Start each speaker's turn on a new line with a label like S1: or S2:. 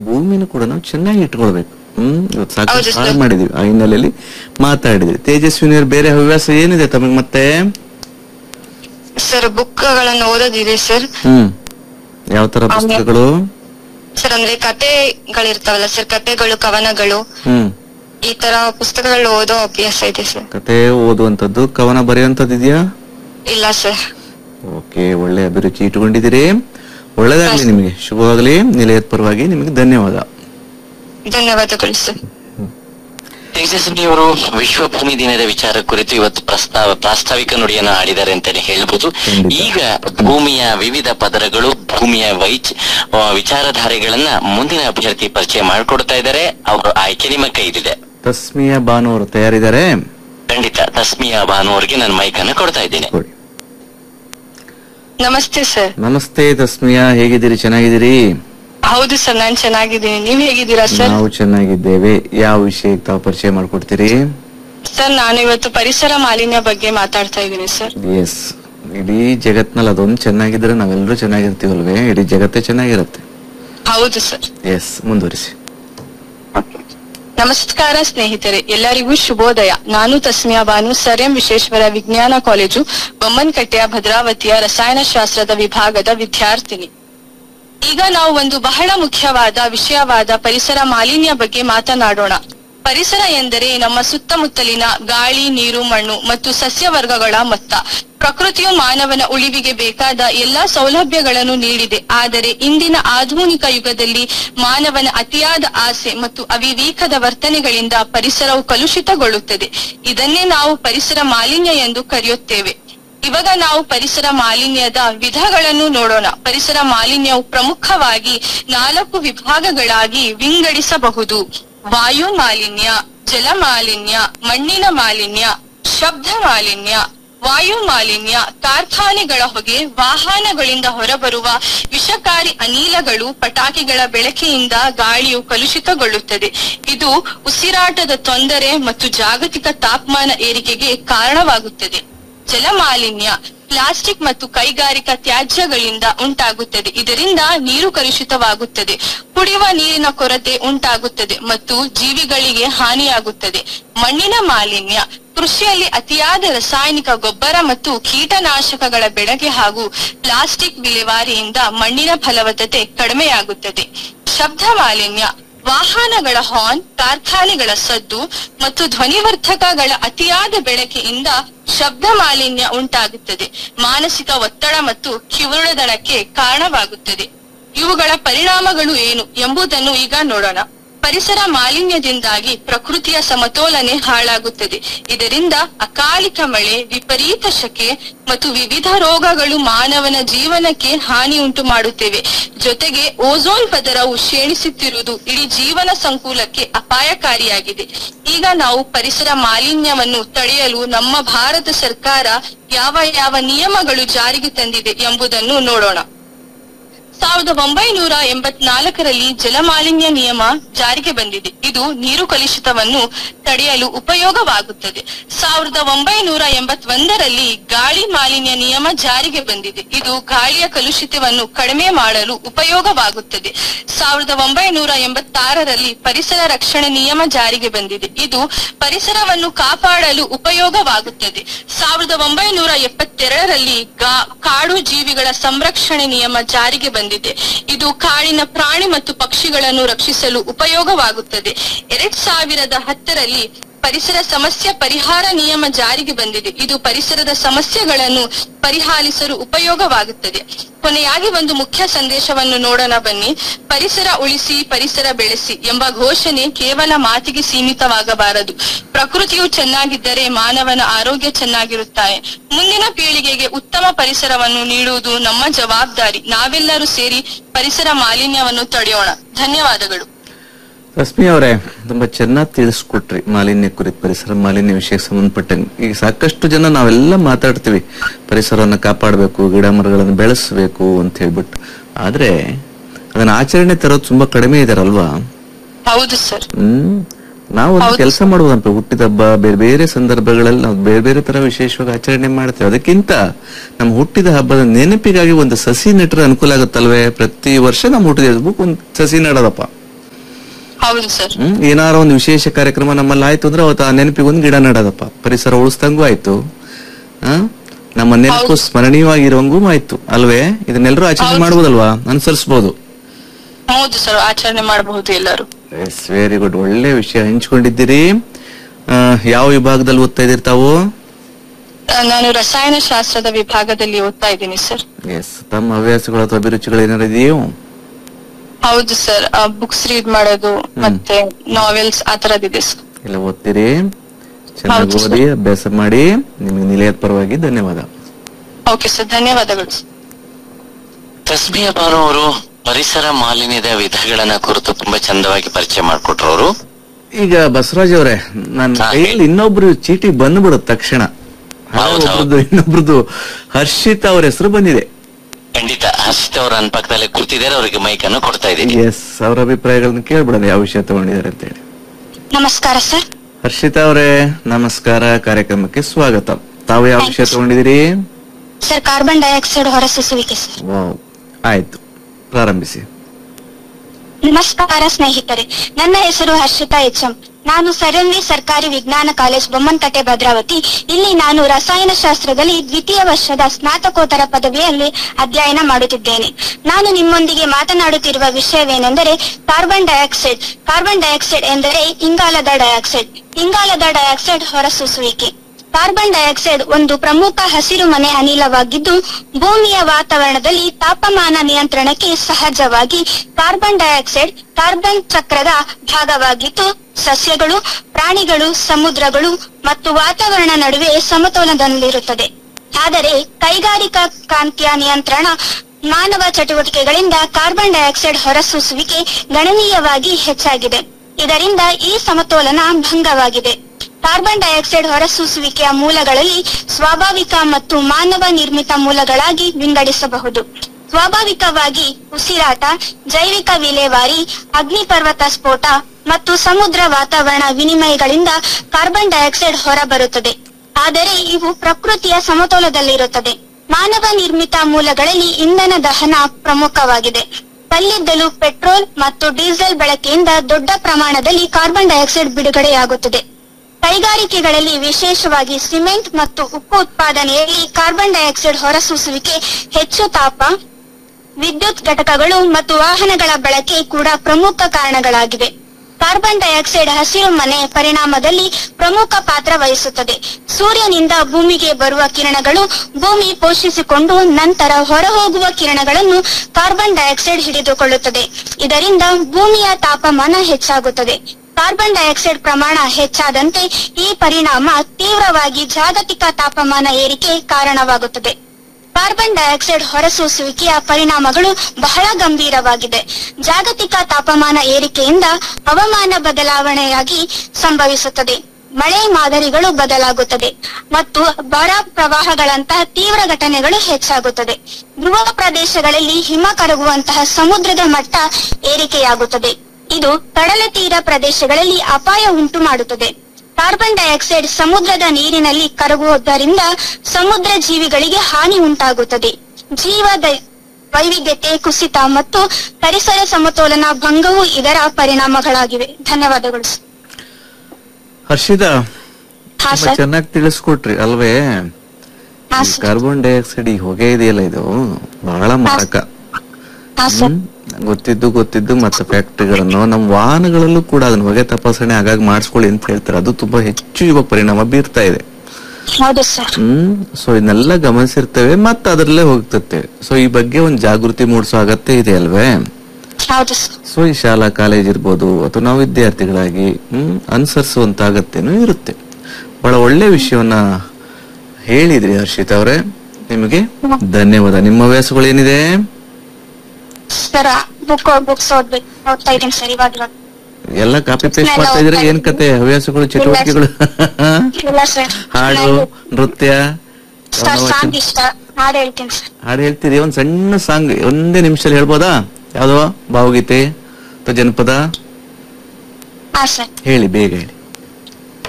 S1: ಭೂಮಿನ ಕೂಡ ನಾವು ಚೆನ್ನಾಗಿ ಇಟ್ಕೊಳ್ಬೇಕು ಹ್ಮ್ ಇವತ್ತು
S2: ಹೌದು
S1: ಸಾಕಷ್ಟು
S2: ಸರ್.
S1: ಹಾಳು ಮಾಡಿದೀವಿ ಆ ಹಿನ್ನೆಲೆಯಲ್ಲಿ ಮಾತಾಡಿದ್ವಿ ತೇಜಸ್ವಿನಿಯವ್ರ ಬೇರೆ ಹವ್ಯಾಸ ಏನಿದೆ ತಮಗೆ ಮತ್ತೆ
S2: ಸರ್ ಬುಕ್ಗಳನ್ನು ಓದೋದಿದೆ ಸರ್
S1: ಹ್ಮ್ ಯಾವ ತರ
S2: ಆಮೇಲೆ-
S1: ಪುಸ್ತಕಗಳು
S2: ಸರ್ ಅಂದ್ರೆ ಕತೆಗಳಿರ್ತಾವಲ್ಲ ಸರ್ ಕತೆಗಳು ಕವನಗಳು
S1: ಹ್ಮ್
S2: ಈ ತರ ಪುಸ್ತಕಗಳು ಓದೋ ಅಭ್ಯಾಸ ಇದೆ ಸರ್
S1: ಕತೆ ಓದುವಂತದ್ದು ಕವನ ಬರೆಯುವಂತದ್ದು ಇದೆಯಾ
S2: ಇಲ್ಲ ಸರ್
S1: ಓಕೆ ಒಳ್ಳೆ ಅಭಿರುಚಿ ಇಟ್ಕೊಂಡಿದ್ದೀರಿ ಒಳ್ಳೇದಾಗ್ಲಿ ನಿಮಗೆ ಶುಭವಾಗಲಿ ನಿಲಯದ ಪರವಾಗಿ ನಿಮಗೆ ಧನ್ಯವಾದ
S2: ಧನ್ಯವಾದಗಳು ಸರ್
S3: ತೇಜಸ್ವಿನಿ ಅವರು ವಿಶ್ವ ಭೂಮಿ ದಿನದ ವಿಚಾರ ಕುರಿತು ಇವತ್ತು ಪ್ರಸ್ತಾವ ಪ್ರಾಸ್ತಾವಿಕ ನುಡಿಯನ್ನು ಆಡಿದ್ದಾರೆ ಅಂತಾನೆ ಹೇಳ್ಬೋದು
S1: ಖಂಡಿತ.
S3: ಈಗ ಭೂಮಿಯ ವಿವಿಧ ಪದರಗಳು ಭೂಮಿಯ ವೈಚ್ ಆ, ವಿಚಾರಧಾರೆಗಳನ್ನ ಮುಂದಿನ ಅಭ್ಯರ್ಥಿ ಪರಿಚಯ ಮಾಡಿಕೊಡ್ತಾ ಇದ್ದಾರೆ ಅವರ ಆಯ್ಕೆ ನಿಮ್ಮ ಕೈಲಿದೆ
S1: ತಸ್ಮಿಯಾ ಬಾನು ಅವರು ತಯಾರಿದ್ದಾರೆ
S3: ಖಂಡಿತ ತಸ್ಮಿಯಾ ಬಾನು ಅವರಿಗೆ ನಾನು ಮೈಕ್ ಅನ್ನು ಕೊಡ್ತಾ ಇದ್ದೇನೆ
S1: ಕೊಡಿ
S2: ನಮಸ್ತೆ ಸರ್
S1: ನಮಸ್ತೆ ತಸ್ಮಿಯಾ ಹೇಗಿದ್ದೀರಿ ಚೆನ್ನಾಗಿದ್ದೀರಿ
S2: ಹೌದು ಸರ್ ನಾನ್ ಚೆನ್ನಾಗಿದ್ದೀನಿ ನೀವ್ ಹೇಗಿದ್ದೀರಾ ಸರ್
S1: ನಾವು ಚೆನ್ನಾಗಿದ್ದೇವೆ ಯಾವ ವಿಷಯಕ್ಕೆ ತಾವು ಪರಿಚಯ ಮಾಡ್ಕೊಡ್ತೀರಿ
S2: ಸರ್ ನಾನು ಇವತ್ತು ಪರಿಸರ ಮಾಲಿನ್ಯ ಬಗ್ಗೆ ಮಾತಾಡ್ತಾ ಇದ್ದೀನಿ ಸರ್
S1: ಎಸ್ ಇಡೀ ಜಗತ್ನಲ್ಲಿ ಅದೊಂದು ಚೆನ್ನಾಗಿದ್ರೆ ನಾವೆಲ್ಲರೂ ಚೆನ್ನಾಗಿರ್ತೀವಲ್ವೇ ಇಡೀ ಜಗತ್ತೇ ಚೆನ್ನಾಗಿರುತ್ತೆ
S2: ಹೌದು ಸರ್
S1: ಎಸ್ ಮುಂದುವರಿಸಿ
S2: ನಮಸ್ಕಾರ ಸ್ನೇಹಿತರೆ ಎಲ್ಲರಿಗೂ ಶುಭೋದಯ ನಾನು ತಸ್ಮಿಯಾ ಬಾನು ಸರ್ ಎಂ ವಿಶ್ವೇಶ್ವರ ವಿಜ್ಞಾನ ಕಾಲೇಜು ಬೊಮ್ಮನ್ಕಟ್ಟೆಯ ಭದ್ರಾವತಿಯ ರಸಾಯನಶಾಸ್ತ್ರದ ವಿಭಾಗದ ವಿದ್ಯಾರ್ಥಿನಿ ಈಗ ನಾವು ಒಂದು ಬಹಳ ಮುಖ್ಯವಾದ ವಿಷಯವಾದ ಪರಿಸರ ಮಾಲಿನ್ಯ ಬಗ್ಗೆ ಮಾತನಾಡೋಣ ಪರಿಸರ ಎಂದರೆ ನಮ್ಮ ಸುತ್ತಮುತ್ತಲಿನ ಗಾಳಿ ನೀರು ಮಣ್ಣು ಮತ್ತು ಸಸ್ಯವರ್ಗಗಳ ಮೊತ್ತ ಪ್ರಕೃತಿಯು ಮಾನವನ ಉಳಿವಿಗೆ ಬೇಕಾದ ಎಲ್ಲಾ ಸೌಲಭ್ಯಗಳನ್ನು ನೀಡಿದೆ ಆದರೆ ಇಂದಿನ ಆಧುನಿಕ ಯುಗದಲ್ಲಿ ಮಾನವನ ಅತಿಯಾದ ಆಸೆ ಮತ್ತು ಅವಿವೇಕದ ವರ್ತನೆಗಳಿಂದ ಪರಿಸರವು ಕಲುಷಿತಗೊಳ್ಳುತ್ತದೆ ಇದನ್ನೇ ನಾವು ಪರಿಸರ ಮಾಲಿನ್ಯ ಎಂದು ಕರೆಯುತ್ತೇವೆ ಇವಾಗ ನಾವು ಪರಿಸರ ಮಾಲಿನ್ಯದ ವಿಧಗಳನ್ನು ನೋಡೋಣ ಪರಿಸರ ಮಾಲಿನ್ಯವು ಪ್ರಮುಖವಾಗಿ ನಾಲ್ಕು ವಿಭಾಗಗಳಾಗಿ ವಿಂಗಡಿಸಬಹುದು ವಾಯು ಮಾಲಿನ್ಯ ಜಲ ಮಾಲಿನ್ಯ ಮಣ್ಣಿನ ಮಾಲಿನ್ಯ ಶಬ್ದ ಮಾಲಿನ್ಯ ವಾಯು ಮಾಲಿನ್ಯ ಕಾರ್ಖಾನೆಗಳ ಹೊಗೆ ವಾಹನಗಳಿಂದ ಹೊರಬರುವ ವಿಷಕಾರಿ ಅನಿಲಗಳು ಪಟಾಕಿಗಳ ಬೆಳಕಿಯಿಂದ ಗಾಳಿಯು ಕಲುಷಿತಗೊಳ್ಳುತ್ತದೆ ಇದು ಉಸಿರಾಟದ ತೊಂದರೆ ಮತ್ತು ಜಾಗತಿಕ ತಾಪಮಾನ ಏರಿಕೆಗೆ ಕಾರಣವಾಗುತ್ತದೆ ಜಲ ಮಾಲಿನ್ಯ ಪ್ಲಾಸ್ಟಿಕ್ ಮತ್ತು ಕೈಗಾರಿಕಾ ತ್ಯಾಜ್ಯಗಳಿಂದ ಉಂಟಾಗುತ್ತದೆ ಇದರಿಂದ ನೀರು ಕಲುಷಿತವಾಗುತ್ತದೆ ಕುಡಿಯುವ ನೀರಿನ ಕೊರತೆ ಉಂಟಾಗುತ್ತದೆ ಮತ್ತು ಜೀವಿಗಳಿಗೆ ಹಾನಿಯಾಗುತ್ತದೆ ಮಣ್ಣಿನ ಮಾಲಿನ್ಯ ಕೃಷಿಯಲ್ಲಿ ಅತಿಯಾದ ರಾಸಾಯನಿಕ ಗೊಬ್ಬರ ಮತ್ತು ಕೀಟನಾಶಕಗಳ ಬೆಳಕೆ ಹಾಗೂ ಪ್ಲಾಸ್ಟಿಕ್ ವಿಲೇವಾರಿಯಿಂದ ಮಣ್ಣಿನ ಫಲವತ್ತತೆ ಕಡಿಮೆಯಾಗುತ್ತದೆ ಶಬ್ದ ಮಾಲಿನ್ಯ ವಾಹನಗಳ ಹಾರ್ನ್ ಕಾರ್ಖಾನೆಗಳ ಸದ್ದು ಮತ್ತು ಧ್ವನಿವರ್ಧಕಗಳ ಅತಿಯಾದ ಬೆಳಕೆಯಿಂದ ಶಬ್ದ ಮಾಲಿನ್ಯ ಉಂಟಾಗುತ್ತದೆ ಮಾನಸಿಕ ಒತ್ತಡ ಮತ್ತು ಕಿವುಡದನಕ್ಕೆ ಕಾರಣವಾಗುತ್ತದೆ ಇವುಗಳ ಪರಿಣಾಮಗಳು ಏನು ಎಂಬುದನ್ನು ಈಗ ನೋಡೋಣ ಪರಿಸರ ಮಾಲಿನ್ಯದಿಂದಾಗಿ ಪ್ರಕೃತಿಯ ಸಮತೋಲನೆ ಹಾಳಾಗುತ್ತದೆ ಇದರಿಂದ ಅಕಾಲಿಕ ಮಳೆ ವಿಪರೀತ ಶಕೆ ಮತ್ತು ವಿವಿಧ ರೋಗಗಳು ಮಾನವನ ಜೀವನಕ್ಕೆ ಹಾನಿ ಉಂಟು ಮಾಡುತ್ತವೆ ಜೊತೆಗೆ ಓಝೋನ್ ಪದರವು ಕ್ಷೀಣಿಸುತ್ತಿರುವುದು ಇಡೀ ಜೀವನ ಸಂಕುಲಕ್ಕೆ ಅಪಾಯಕಾರಿಯಾಗಿದೆ ಈಗ ನಾವು ಪರಿಸರ ಮಾಲಿನ್ಯವನ್ನು ತಡೆಯಲು ನಮ್ಮ ಭಾರತ ಸರ್ಕಾರ ಯಾವ ಯಾವ ನಿಯಮಗಳು ಜಾರಿಗೆ ತಂದಿದೆ ಎಂಬುದನ್ನು ನೋಡೋಣ ಸಾವಿರದ ಒಂಬೈನೂರ ಎಂಬತ್ನಾಲ್ಕರಲ್ಲಿ ಜಲಮಾಲಿನ್ಯ ನಿಯಮ ಜಾರಿಗೆ ಬಂದಿದೆ ಇದು ನೀರು ಕಲುಷಿತವನ್ನು ತಡೆಯಲು ಉಪಯೋಗವಾಗುತ್ತದೆ ಸಾವಿರದ ಒಂಬೈನೂರ ಎಂಬತ್ತೊಂದರಲ್ಲಿ ಗಾಳಿ ಮಾಲಿನ್ಯ ನಿಯಮ ಜಾರಿಗೆ ಬಂದಿದೆ ಇದು ಗಾಳಿಯ ಕಲುಷಿತವನ್ನು ಕಡಿಮೆ ಮಾಡಲು ಉಪಯೋಗವಾಗುತ್ತದೆ ಸಾವಿರದ ಒಂಬೈನೂರ ಎಂಬತ್ತಾರರಲ್ಲಿ ಪರಿಸರ ರಕ್ಷಣೆ ನಿಯಮ ಜಾರಿಗೆ ಬಂದಿದೆ ಇದು ಪರಿಸರವನ್ನು ಕಾಪಾಡಲು ಉಪಯೋಗವಾಗುತ್ತದೆ ಸಾವಿರದ ಒಂಬೈನೂರ ಎಪ್ಪತ್ತೆರಡರಲ್ಲಿ ಗಾ- ಕಾಡು ಜೀವಿಗಳ ಸಂರಕ್ಷಣೆ ನಿಯಮ ಜಾರಿಗೆ ಬಂದಿದೆ ಇದು ಕಾಡಿನ ಪ್ರಾಣಿ ಮತ್ತು ಪಕ್ಷಿಗಳನ್ನು ರಕ್ಷಿಸಲು ಉಪಯೋಗವಾಗುತ್ತದೆ ಎರಡ್ ಸಾವಿರದ ಹತ್ತರಲ್ಲಿ ಪರಿಸರ ಸಮಸ್ಯೆ ಪರಿಹಾರ ನಿಯಮ ಜಾರಿಗೆ ಬಂದಿದೆ ಇದು ಪರಿಸರದ ಸಮಸ್ಯೆಗಳನ್ನು ಪರಿಹಾರಿಸಲು ಉಪಯೋಗವಾಗುತ್ತದೆ ಕೊನೆಯಾಗಿ ಒಂದು ಮುಖ್ಯ ಸಂದೇಶವನ್ನು ನೋಡೋಣ ಬನ್ನಿ ಪರಿಸರ ಉಳಿಸಿ ಪರಿಸರ ಬೆಳೆಸಿ ಎಂಬ ಘೋಷಣೆ ಕೇವಲ ಮಾತಿಗೆ ಸೀಮಿತವಾಗಬಾರದು ಪ್ರಕೃತಿಯು ಚೆನ್ನಾಗಿದ್ದರೆ ಮಾನವನ ಆರೋಗ್ಯ ಚೆನ್ನಾಗಿರುತ್ತಾನೆ ಮುಂದಿನ ಪೀಳಿಗೆಗೆ ಉತ್ತಮ ಪರಿಸರವನ್ನು ನೀಡುವುದು ನಮ್ಮ ಜವಾಬ್ದಾರಿ ನಾವೆಲ್ಲರೂ ಸೇರಿ ಪರಿಸರ ಮಾಲಿನ್ಯವನ್ನು ತಡೆಯೋಣ ಧನ್ಯವಾದಗಳು
S1: ರಶ್ಮಿ ಅವರೇ ತುಂಬಾ ಚೆನ್ನಾಗಿ ತಿಳಿಸ್ಕೊಟ್ರಿ ಮಾಲಿನ್ಯ ಕುರಿತು ಪರಿಸರ ಮಾಲಿನ್ಯ ವಿಷಯಕ್ಕೆ ಸಂಬಂಧಪಟ್ಟಂಗೆ ಈಗ ಸಾಕಷ್ಟು ಜನ ನಾವೆಲ್ಲ ಮಾತಾಡ್ತೀವಿ ಪರಿಸರವನ್ನು ಕಾಪಾಡಬೇಕು ಗಿಡ ಮರಗಳನ್ನು ಬೆಳೆಸಬೇಕು ಅಂತ ಹೇಳ್ಬಿಟ್ಟು ಆದ್ರೆ ಅದನ್ನ ಆಚರಣೆ ತರೋದು ತುಂಬಾ ಕಡಿಮೆ ಇದಾರಲ್ವಾ
S2: ಹೌದು ಸರ್
S1: ಹ್ಮ್ ನಾವು ಒಂದು
S2: ಹೌದು.
S1: ಕೆಲಸ ಮಾಡುವುದಪ್ಪ ಹುಟ್ಟಿದ ಹಬ್ಬ ಬೇರೆ ಬೇರೆ ಸಂದರ್ಭಗಳಲ್ಲಿ ನಾವು ಬೇರೆ ಬೇರೆ ತರ ವಿಶೇಷವಾಗಿ ಆಚರಣೆ ಮಾಡ್ತೇವೆ ಅದಕ್ಕಿಂತ ನಮ್ಮ ಹುಟ್ಟಿದ ಹಬ್ಬದ ನೆನಪಿಗಾಗಿ ಒಂದು ಸಸಿ ನೆಟ್ಟರೆ ಅನುಕೂಲ ಆಗುತ್ತಲ್ವೇ ಪ್ರತಿ ವರ್ಷ ನಮ್ಮ ಹುಟ್ಟಿದ ಹಬ್ಬಕ್ಕೆ ಒಂದು ಸಸಿ ನೆಡೋದಪ್ಪ
S2: ಹೌದು ಸರ್
S1: ಹ್ಮ್ ಏನಾರ ಒಂದು ವಿಶೇಷ ಕಾರ್ಯಕ್ರಮ ನಮ್ಮಲ್ಲಿ ಆಯ್ತು ಅಂದ್ರೆ ಅವತ್ತು ಆ ನೆನಪಿಗೆ ಒಂದು ಗಿಡ ನಡೋದಪ್ಪ ಪರಿಸರ ಉಳಿಸ್ದಂಗೂ ಆಯ್ತು ಆ ನಮ್ಮ ನೆನಪು ಸ್ಮರಣೀಯವಾಗಿರೋಂಗೂ ಆಯ್ತು ಅಲ್ವೇ ಇದನ್ನೆಲ್ಲರೂ ಆಚರಣೆ ಮಾಡ್ಬೋದಲ್ವಾ ಅನುಸರಿಸಬಹುದು
S2: ಹೌದು ಸರ್ ಆಚರಣೆ ಮಾಡಬಹುದು ಎಲ್ಲರೂ
S1: ಎಸ್ ವೆರಿ ಗುಡ್ ಒಳ್ಳೆ ವಿಷಯ ಹಂಚ್ಕೊಂಡಿದ್ದೀರಿ ಆ, ಯಾವ ವಿಭಾಗದಲ್ಲಿ ಓದ್ತಾ ಇದೀರಿ ತಾವು
S2: ಆ, ನಾನು ರಸಾಯನಶಾಸ್ತ್ರದ ವಿಭಾಗದಲ್ಲಿ ಓದ್ತಾ ಇದ್ದೀನಿ ಸರ್
S1: ಎಸ್ ತಮ್ಮ ಹವ್ಯಾಸಗಳು ಅಥವಾ ಅಭಿರುಚಿಗಳು ಏನಾರ ಇದೆಯೋ
S2: ಹೌದು ಸರ್ ಬುಕ್ಸ್ ರೀಡ್ ಮಾಡೋದು ಮತ್ತೆ ನಾವೆಲ್ಸ್ ಆ ತರದಿದೆ ಸರ್
S1: ಎಲ್ಲ ಓದ್ತೀರಿ ಚೆನ್ನಾಗಿ
S2: ಹೌದು ಸರ್.
S1: ಓದಿ ಅಭ್ಯಾಸ ಮಾಡಿ ನಿಮಗೆ ನಿಲಯದ ಪರವಾಗಿ ಧನ್ಯವಾದ
S2: ಓಕೆ ಸರ್ ಧನ್ಯವಾದಗಳು ಸರ್
S3: ತಸ್ಮಿಯಾ ಬಾನು ಅವರು ಪರಿಸರ ಮಾಲಿನ್ಯದ ವಿಧಗಳನ್ನ ಕುರಿತು ತುಂಬಾ ಚಂದವಾಗಿ ಪರಿಚಯ ಮಾಡಿಕೊಟ್ರು ಅವರು
S1: ಈಗ ಬಸವರಾಜ್ ಅವರೇ ನನ್ನ
S3: ಹಾ,
S1: ಕೈಯಲ್ಲಿ ಇನ್ನೊಬ್ರು ಚೀಟಿ ಬಂದ್ಬಿಡುತ್ತೆ ತಕ್ಷಣ ಹಾಗೆ
S3: ಹೌದು, ಹೌದು.
S1: ಒಬ್ರದ್ದು ಇನ್ನೊಬ್ರದ್ದು ಹರ್ಷಿತಾ ಅವ್ರ ಹೆಸರು ಬಂದಿದೆ
S3: ಖಂಡಿತ ಹರ್ಷಿತ್ ಅವರ ಅನ್ಪಕ್ಕದಲ್ಲಿ ಕೂತಿದ್ದಾರೆ ಅವರಿಗೆ ಮೈಕ್ ಅನ್ನು ಕೊಡ್ತಾ ಇದ್ದೀನಿ
S1: ಎಸ್ ಅವರ ಅಭಿಪ್ರಾಯಗಳನ್ನ ಕೇಳ್ಬಿಡೋಣ ಯಾವ ವಿಷಯ ತಗೊಂಡಿದ್ದಾರೆ ಅಂತ ಹೇಳಿ
S4: ನಮಸ್ಕಾರ ಸರ್
S1: ಹರ್ಷಿತಾ ಅವರೇ ನಮಸ್ಕಾರ ಕಾರ್ಯಕ್ರಮಕ್ಕೆ ಸ್ವಾಗತ ತಾವು ಯಾವ ವಿಷಯ ತಗೊಂಡಿದ್ದೀರಿ
S4: ಸರ್ ಕಾರ್ಬನ್ ಡೈಆಕ್ಸೈಡ್ ಹೊರಸೂಸುವಿಕೆ ಸರ್
S1: ವಾವ್. ಆಯ್ತು ಪ್ರಾರಂಭಿಸಿ
S4: ನಮಸ್ಕಾರ ಸ್ನೇಹಿತರೆ ನನ್ನ ಹೆಸರು ಹರ್ಷಿತಾ ಎಚ್ ಎಂ ನಾನು ಸರಂವಿ ಸರ್ಕಾರಿ ವಿಜ್ಞಾನ ಕಾಲೇಜ್ ಬೊಮ್ಮನಕಟ್ಟೆ ಭದ್ರಾವತಿ ಇಲ್ಲಿ ನಾನು ರಸಾಯನಶಾಸ್ತ್ರದಲ್ಲಿ ದ್ವಿತೀಯ ವರ್ಷದ ಸ್ನಾತಕೋತ್ತರ ಪದವಿಯಲ್ಲಿ ಅಧ್ಯಯನ ಮಾಡುತ್ತಿದ್ದೇನೆ ನಾನು ನಿಮ್ಮೊಂದಿಗೆ ಮಾತನಾಡುತ್ತಿರುವ ವಿಷಯವೇನೆಂದರೆ ಕಾರ್ಬನ್ ಡೈಆಕ್ಸೈಡ್ ಕಾರ್ಬನ್ ಡೈಆಕ್ಸೈಡ್ ಎಂದರೆ ಇಂಗಾಲದ ಡೈಆಕ್ಸೈಡ್ ಇಂಗಾಲದ ಡೈಆಕ್ಸೈಡ್ ಹೊರಸೂಸುವಿಕೆ ಕಾರ್ಬನ್ ಡೈಆಕ್ಸೈಡ್ ಒಂದು ಪ್ರಮುಖ ಹಸಿರು ಮನೆ ಅನಿಲವಾಗಿದ್ದು ಭೂಮಿಯ ವಾತಾವರಣದಲ್ಲಿ ತಾಪಮಾನ ನಿಯಂತ್ರಣಕ್ಕೆ ಸಹಜವಾಗಿ ಕಾರ್ಬನ್ ಡೈಆಕ್ಸೈಡ್ ಕಾರ್ಬನ್ ಚಕ್ರದ ಭಾಗವಾಗಿದ್ದು ಸಸ್ಯಗಳು ಪ್ರಾಣಿಗಳು ಸಮುದ್ರಗಳು ಮತ್ತು ವಾತಾವರಣ ನಡುವೆ ಸಮತೋಲನದಲ್ಲಿರುತ್ತದೆ ಆದರೆ ಕೈಗಾರಿಕಾ ಕ್ರಾಂತಿಯ ನಿಯಂತ್ರಣ ಮಾನವ ಚಟುವಟಿಕೆಗಳಿಂದ ಕಾರ್ಬನ್ ಡೈಆಕ್ಸೈಡ್ ಹೊರಸೂಸುವಿಕೆ ಗಣನೀಯವಾಗಿ ಹೆಚ್ಚಾಗಿದೆ ಇದರಿಂದ ಈ ಸಮತೋಲನ ಭಂಗವಾಗಿದೆ ಕಾರ್ಬನ್ ಡೈಆಕ್ಸೈಡ್ ಹೊರಸೂಸುವಿಕೆಯ ಮೂಲಗಳಲ್ಲಿ ಸ್ವಾಭಾವಿಕ ಮತ್ತು ಮಾನವ ನಿರ್ಮಿತ ಮೂಲಗಳಾಗಿ ವಿಂಗಡಿಸಬಹುದು ಸ್ವಾಭಾವಿಕವಾಗಿ ಉಸಿರಾಟ ಜೈವಿಕ ವಿಲೇವಾರಿ ಅಗ್ನಿಪರ್ವತ ಸ್ಫೋಟ ಮತ್ತು ಸಮುದ್ರ ವಾತಾವರಣ ವಿನಿಮಯಗಳಿಂದ ಕಾರ್ಬನ್ ಡೈಆಕ್ಸೈಡ್ ಹೊರಬರುತ್ತದೆ ಆದರೆ ಇವು ಪ್ರಕೃತಿಯ ಸಮತೋಲದಲ್ಲಿರುತ್ತದೆ ಮಾನವ ನಿರ್ಮಿತ ಮೂಲಗಳಲ್ಲಿ ಇಂಧನ ದಹನ ಪ್ರಮುಖವಾಗಿದೆ ಕಲ್ಲಿದ್ದಲು ಪೆಟ್ರೋಲ್ ಮತ್ತು ಡೀಸೆಲ್ ಬಳಕೆಯಿಂದ ದೊಡ್ಡ ಪ್ರಮಾಣದಲ್ಲಿ ಕಾರ್ಬನ್ ಡೈಆಕ್ಸೈಡ್ ಬಿಡುಗಡೆಯಾಗುತ್ತದೆ ಕೈಗಾರಿಕೆಗಳಲ್ಲಿ ವಿಶೇಷವಾಗಿ ಸಿಮೆಂಟ್ ಮತ್ತು ಉಕ್ಕು ಉತ್ಪಾದನೆಯಲ್ಲಿ ಕಾರ್ಬನ್ ಡೈಆಕ್ಸೈಡ್ ಹೊರಸೂಸುವಿಕೆ ಹೆಚ್ಚು ತಾಪ ವಿದ್ಯುತ್ ಘಟಕಗಳು ಮತ್ತು ವಾಹನಗಳ ಬಳಕೆ ಕೂಡ ಪ್ರಮುಖ ಕಾರಣಗಳಾಗಿವೆ ಕಾರ್ಬನ್ ಡೈಆಕ್ಸೈಡ್ ಹಸಿರು ಮನೆ ಪರಿಣಾಮದಲ್ಲಿ ಪ್ರಮುಖ ಪಾತ್ರ ವಹಿಸುತ್ತದೆ ಸೂರ್ಯನಿಂದ ಭೂಮಿಗೆ ಬರುವ ಕಿರಣಗಳು ಭೂಮಿ ಪೋಷಿಸಿಕೊಂಡು ನಂತರ ಹೊರಹೋಗುವ ಕಿರಣಗಳನ್ನು ಕಾರ್ಬನ್ ಡೈಆಕ್ಸೈಡ್ ಹಿಡಿದುಕೊಳ್ಳುತ್ತದೆ ಇದರಿಂದ ಭೂಮಿಯ ತಾಪಮಾನ ಹೆಚ್ಚಾಗುತ್ತದೆ ಕಾರ್ಬನ್ ಡೈಆಕ್ಸೈಡ್ ಪ್ರಮಾಣ ಹೆಚ್ಚಾದಂತೆ ಈ ಪರಿಣಾಮ ತೀವ್ರವಾಗಿ ಜಾಗತಿಕ ತಾಪಮಾನ ಏರಿಕೆ ಕಾರಣವಾಗುತ್ತದೆ ಕಾರ್ಬನ್ ಡೈಆಕ್ಸೈಡ್ ಹೊರಸೂಸುವಿಕೆಯ ಪರಿಣಾಮಗಳು ಬಹಳ ಗಂಭೀರವಾಗಿದೆ ಜಾಗತಿಕ ತಾಪಮಾನ ಏರಿಕೆಯಿಂದ ಹವಾಮಾನ ಬದಲಾವಣೆಯಾಗಿ ಸಂಭವಿಸುತ್ತದೆ ಮಳೆ ಮಾದರಿಗಳು ಬದಲಾಗುತ್ತದೆ ಮತ್ತು ಬರ ಪ್ರವಾಹಗಳಂತಹ ತೀವ್ರ ಘಟನೆಗಳು ಹೆಚ್ಚಾಗುತ್ತದೆ ಧ್ರುವ ಪ್ರದೇಶಗಳಲ್ಲಿ ಹಿಮ ಕರಗುವಂತಹ ಸಮುದ್ರದ ಮಟ್ಟ ಏರಿಕೆಯಾಗುತ್ತದೆ ಇದು ಕಡಲ ತೀರ ಪ್ರದೇಶಗಳಲ್ಲಿ ಅಪಾಯ ಉಂಟು ಮಾಡುತ್ತದೆ ಕಾರ್ಬನ್ ಡೈಆಕ್ಸೈಡ್ ಸಮುದ್ರದ ನೀರಿನಲ್ಲಿ ಕರಗುವುದರಿಂದ ಸಮುದ್ರ ಜೀವಿಗಳಿಗೆ ಹಾನಿ ಉಂಟಾಗುತ್ತದೆ ಜೀವ ದೈ- ವೈವಿಧ್ಯತೆ ಕುಸಿತ ಮತ್ತು ಪರಿಸರ ಸಮತೋಲನ ಭಂಗವು ಇದರ ಪರಿಣಾಮಗಳಾಗಿವೆ ಧನ್ಯವಾದಗಳು ಸರ್.
S1: ಹರ್ಷಿತಾ
S4: ಹಾ
S1: ತುಂಬಾ
S4: ಸರ್
S1: ಚೆನ್ನಾಗಿ ತಿಳಿಸ್ಕೊಟ್ರಿ ಅಲ್ವೇ
S4: ಹಾ
S1: ಈ
S4: ಸರ್
S1: ಕಾರ್ಬನ್ ಡೈಆಕ್ಸೈಡ್ ಈ ಹೊಗೆ ಇದೆಯಲ್ಲ ಇದು ಬಹಳ ಮಾರಕ
S4: ಹಾ ಸರ್
S1: ಹ್ಮ್? ಗೊತ್ತಿದ್ದು ಗೊತ್ತಿದ್ದು ಮತ್ತೆ ಫ್ಯಾಕ್ಟರಿಗಳನ್ನು ನಮ್ಮ ವಾಹನಗಳಲ್ಲೂ ಕೂಡ ಅದನ್ನ ಹೊಗೆ ತಪಾಸಣೆ ಆಗಾಗ ಮಾಡಿಸ್ಕೊಳ್ಳಿ ಅಂತ ಹೇಳ್ತಾರೆ ಅದು ತುಂಬಾ ಹೆಚ್ಚು ಇವಾಗ ಪರಿಣಾಮ ಬೀರ್ತಾ ಇದೆ
S4: ಹೌದು ಸರ್
S1: ಹ್ಮ್ ಸೊ ಇದನ್ನೆಲ್ಲ ಗಮನಿಸಿರ್ತೇವೆ ಮತ್ತೆ ಅದರಲ್ಲೇ ಹೋಗ್ತಿರ್ತೇವೆ ಸೊ ಈ ಬಗ್ಗೆ ಒಂದು ಜಾಗೃತಿ ಮೂಡಿಸೋ ಅಗತ್ಯ ಇದೆ ಅಲ್ವೇ
S4: ಹೌದು ಸರ್
S1: ಸೊ ಈ ಶಾಲಾ ಕಾಲೇಜ್ ಇರ್ಬೋದು ಅಥವಾ ನಾವು ವಿದ್ಯಾರ್ಥಿಗಳಾಗಿ ಹ್ಮ್ ಅನುಸರಿಸುವಂತ ಅಗತ್ಯನೂ ಇರುತ್ತೆ ಬಹಳ ಒಳ್ಳೆ ವಿಷಯವನ್ನ ಹೇಳಿದ್ರಿ ಹರ್ಷಿತ್ ಅವರೇ ನಿಮಗೆ ಧನ್ಯವಾದ ನಿಮ್ಮ ಹವ್ಯಾಸಗಳು ಏನಿದೆ
S4: ಸರ್ ಬುಕ್ ಬುಕ್ಸ್ ಓದ್ಬೇಕು ಓದ್ತಾ ಇದ್ದೀನಿ ಸರ್ ಇವಾಗ ಇವಾಗ.
S1: ಎಲ್ಲ ಕಾಪಿ ಪೇಸ್ಟ್ ಮಾಡ್ತಾ ಇದ್ರೆ ಏನ್ ಕತೆ ಹವ್ಯಾಸಗಳು ಚಟುವಟಿಕೆಗಳು
S4: ಇಲ್ಲ ಸರ್
S1: ಹಾಡು ನೃತ್ಯ
S4: ಸರ್
S1: ಕವನ ವಾಚನ.
S4: ಸಾಂಗ್ ಇಷ್ಟ ಹಾಡು ಹೇಳ್ತೀನಿ ಸರ್
S1: ಹಾಡು ಹೇಳ್ತೀರಿ ಒಂದ್ ಸಣ್ಣ ಸಾಂಗ್ ಒಂದೇ ನಿಮಿಷದಲ್ಲಿ ಹೇಳ್ಬೋದಾ ಯಾವ್ದೋ ಭಾವಗೀತೆ ಅಥವಾ ಜನಪದ
S4: ಹಾ ಸರ್
S1: ಹೇಳಿ ಬೇಗ ಹೇಳಿ